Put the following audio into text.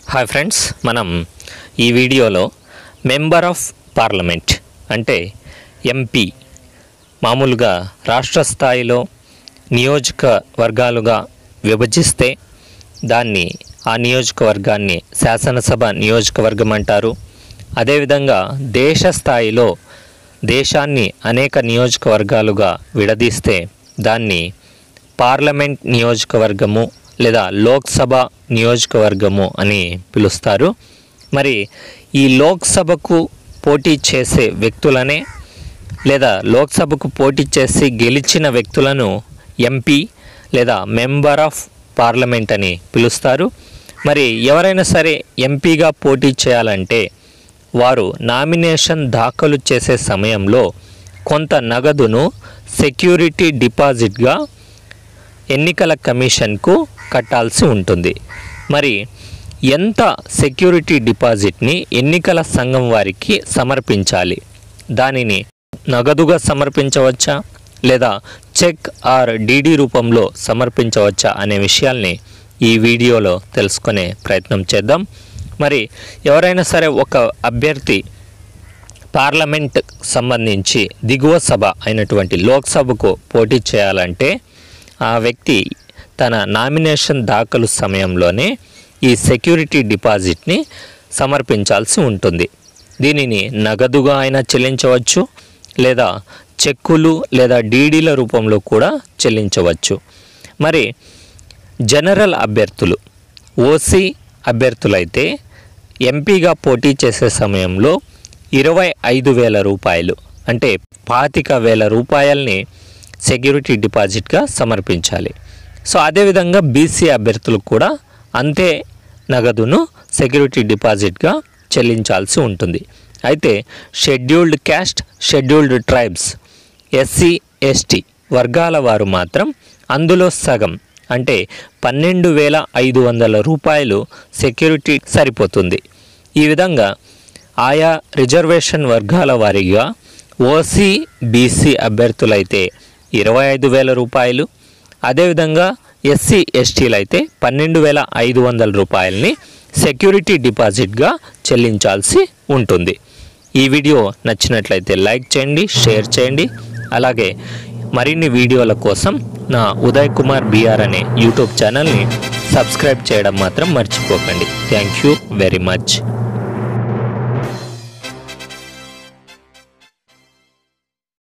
hi friends మనం ఈ వీడియోలో మెంబర్ ఆఫ్ పార్లమెంట్ అంటే ఎంపీ మామూలుగా రాష్ట్ర స్థాయిలో నియోజకవర్గాలుగా విభజిస్తే దాన్ని ఆ నియోజకవర్గాన్ని శాసనసభ నియోజకవర్గం అంటారు అదేవిధంగా దేశ స్థాయిలో దేశాన్ని అనేక నియోజకవర్గాలుగా విడదీస్తే దాన్ని పార్లమెంట్ నియోజకవర్గము లేదా లోక్సభ నియోజకవర్గము అని పిలుస్తారు మరి ఈ లోక్సభకు పోటీ చేసే వ్యక్తులనే లేదా లోక్సభకు పోటీ చేసి గెలిచిన వ్యక్తులను ఎంపీ లేదా మెంబర్ ఆఫ్ పార్లమెంట్ అని పిలుస్తారు మరి ఎవరైనా సరే ఎంపీగా పోటీ చేయాలంటే వారు నామినేషన్ దాఖలు చేసే సమయంలో కొంత నగదును సెక్యూరిటీ డిపాజిట్గా ఎన్నికల కమిషన్కు కట్టాల్సి ఉంటుంది మరి ఎంత సెక్యూరిటీ డిపాజిట్ని ఎన్నికల సంఘం వారికి సమర్పించాలి దానిని నగదుగా సమర్పించవచ్చా లేదా చెక్ ఆర్ డీడీ రూపంలో సమర్పించవచ్చా అనే విషయాల్ని ఈ వీడియోలో తెలుసుకునే ప్రయత్నం చేద్దాం మరి ఎవరైనా సరే ఒక అభ్యర్థి పార్లమెంట్ సంబంధించి దిగువ సభ అయినటువంటి లోక్సభకు పోటీ చేయాలంటే ఆ వ్యక్తి తన నామినేషన్ దాఖలు సమయంలోనే ఈ సెక్యూరిటీ డిపాజిట్ని సమర్పించాల్సి ఉంటుంది దీనిని నగదుగా అయినా చెల్లించవచ్చు లేదా చెక్కులు లేదా డీడీల రూపంలో కూడా చెల్లించవచ్చు మరి జనరల్ అభ్యర్థులు ఓసీ అభ్యర్థులైతే ఎంపీగా పోటీ చేసే సమయంలో ఇరవై ఐదు వేల రూపాయలు అంటే పాతిక వేల రూపాయల్ని సెక్యూరిటీ డిపాజిట్గా సమర్పించాలి సో అదేవిధంగా బీసీ అభ్యర్థులకు కూడా అంతే నగదును సెక్యూరిటీ డిపాజిట్గా చెల్లించాల్సి ఉంటుంది అయితే scheduled caste scheduled tribes SC ST వర్గాల వారు మాత్రం అందులో సగం అంటే పన్నెండు వేల ఐదు వందల రూపాయలు సెక్యూరిటీ సరిపోతుంది ఈ విధంగా ఆయా రిజర్వేషన్ వర్గాల వారీగా ఓసీ బీసీ అభ్యర్థులైతే ఇరవై ఐదు వేల రూపాయలు అదేవిధంగా ఎస్సీ ఎస్టీలు అయితే పన్నెండు వేల ఐదు వందల రూపాయలని సెక్యూరిటీ డిపాజిట్గా చెల్లించాల్సి ఉంటుంది ఈ వీడియో నచ్చినట్లయితే లైక్ చేయండి షేర్ చేయండి అలాగే మరిన్ని వీడియోల కోసం నా ఉదయ్ కుమార్ బిఆర్ అనే యూట్యూబ్ ఛానల్ని సబ్స్క్రైబ్ చేయడం మాత్రం మర్చిపోకండి థ్యాంక్ యూ వెరీ మచ్